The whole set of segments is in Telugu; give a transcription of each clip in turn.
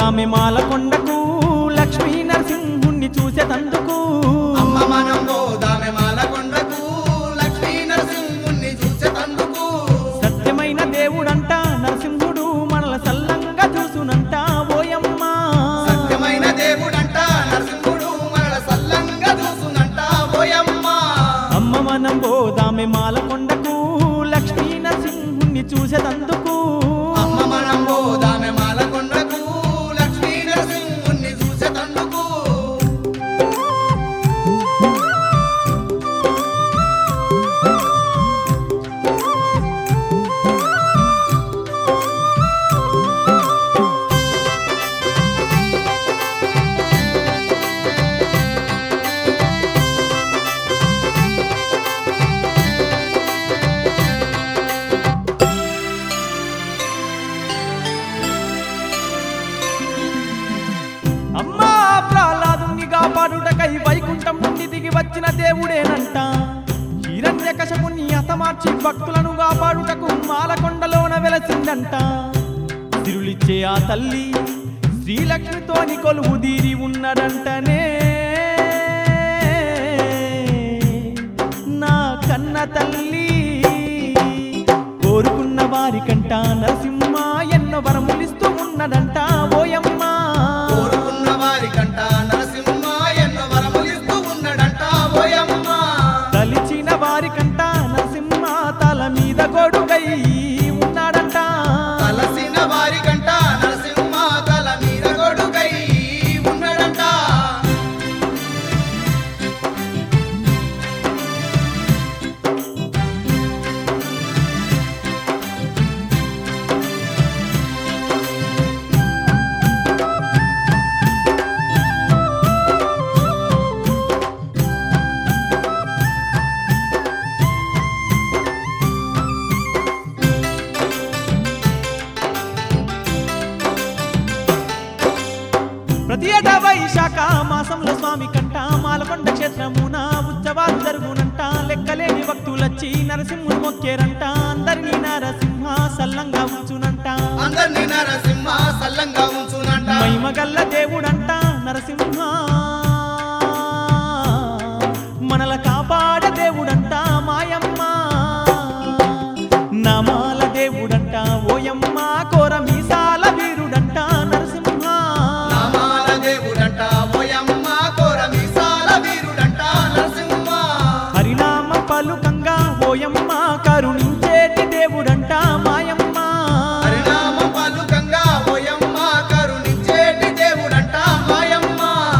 పోదామె మాలకొండకు లక్ష్మీ నరసింహుణ్ణి చూసేదందుకు అమ్మ మనం పోదామె మాలకొండకు లక్ష్మీ నరసింహుణ్ణి చూసేటందుకు సత్యమైన దేవుడంట నరసింహుడు మనల సల్లంగా చూసునంట ఓయమ్మ సత్యమైన దేవుడంట నరసింహుడు మనల సల్లంగా చూసునంట ఓయమ్మ అమ్మ మనం పోదామె మాలకొండకు లక్ష్మీ నరసింహుణ్ణి చూసేదందుకు అమ్మ మనం పోదామె మాలకొండకు లక్ష్మీ నరసింహుణ్ణి చూసేటందుకు అమ్మా ప్రహ్లాదుని కాపాడుటకై వైకుంఠం నుండి దిగి వచ్చిన దేవుడేనంట హిరణ్య కశపుని హతమార్చి భక్తులను కాపాడుటకు మాలకొండలోన వెలసిందంట సిరులిచ్చే ఆ తల్లి శ్రీలక్ష్మితోని కొలువు దీరి ఉన్నదంటనే నా కన్న తల్లి కోరుకున్న వారికంట నరసింహ ఎన్నో వరములిస్తూ ఉన్నదంట ఓయమ్మ కోరుకున్న వారికంట నరసింహ ఎన్నో వరములిస్తూ ఉన్నాడంట ఓయమ్మ తలిచిన వారికంట నరసింహ తల మీద గొడుగై ఉన్నాడంట తలసిన వారికంట నరసింహ తల మీద గొడుగై ఉన్నాడంట ప్రతి ఏటా వైశాఖ మాసంలో స్వామి కంట మాలకొండ క్షేత్రమున ఉత్సవాలు జరుగునంట లెక్కలేని భక్తులచ్చి నరసింహుని మొక్కేరంట అందరినీ నరసింహ సల్లంగా ఉంచునంట అందరినీ నరసింహ సల్లంగా ఉంచునంట మహిమగల్ల దేవుడంట నరసింహ మనల కాపాడ దేవుడంట మాయమ్మ నమాల దేవుడంట ఓయమ్మ కోర మీసాల వీరుడంట నరసింహ నామాల దేవుడంట ఓయమ్మ కోర మీసాల వీరుడంట నరసింహ హరినామ పలుకంగా ఓయమ్మ కరుణించేటి దేవుడంట మాయమ్మ హరినామ పలుకంగా ఓయమ్మ కరుణించేటి దేవుడంట మాయమ్మ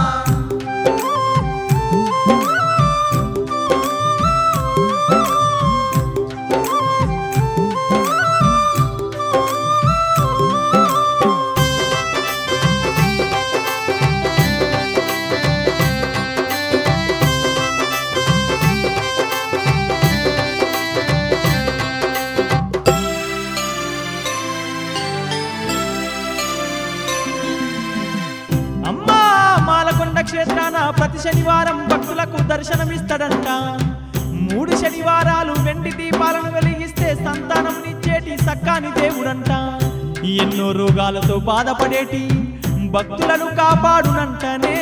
అమ్మా మాలకొండ క్షేత్రాన ప్రతి శనివారం భక్తులకు దర్శనమిస్తాడంట మూడు శనివారాలు వెండి దీపాలను వెలిగిస్తే సంతానంనిచ్చేటి సక్కాని దేవుడంట ఎన్నో రోగాలతో బాధపడేటి భక్తులను కాపాడునంటనే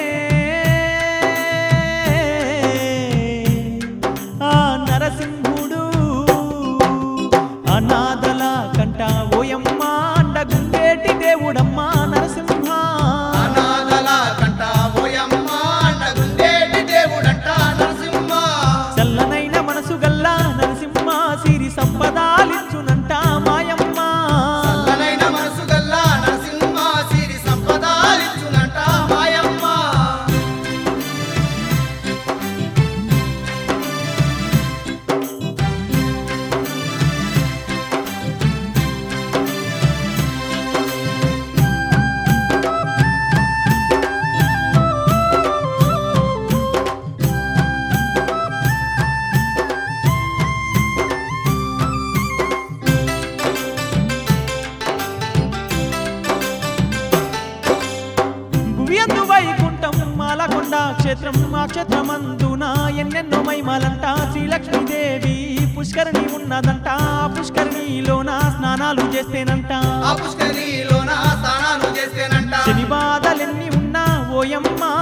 ఆ నరసింహుడు అనాథల కంట ఓయమ్మ అండగుండేటి దేవుడమ్మా నరసింహ అనాథల కంట ఓయమ్మ అండగుండేటి దేవుడంట నరసింహ చల్లనైన మనసు గల్లా నరసింహ సిరి సంపదాలిచ్చునంట మాయమ్మ చల్లనైన మనసు గల్లా నరసింహ సిరి సంపదాలిచ్చునంట మాయమ్మ భువియందు వైకుంఠం మాలకొండ క్షేత్రం మా క్షేత్రమందున ఎన్నెన్నో మైమాలంట శ్రీలక్ష్మీదేవి పుష్కరిణి ఉన్నదంట ఆ పుష్కరిణిలోన స్నానాలు చేస్తేనంట ఆ పుష్కరిలోన స్నానాలు చేస్తేనంట శనివారం ఓయమ్మ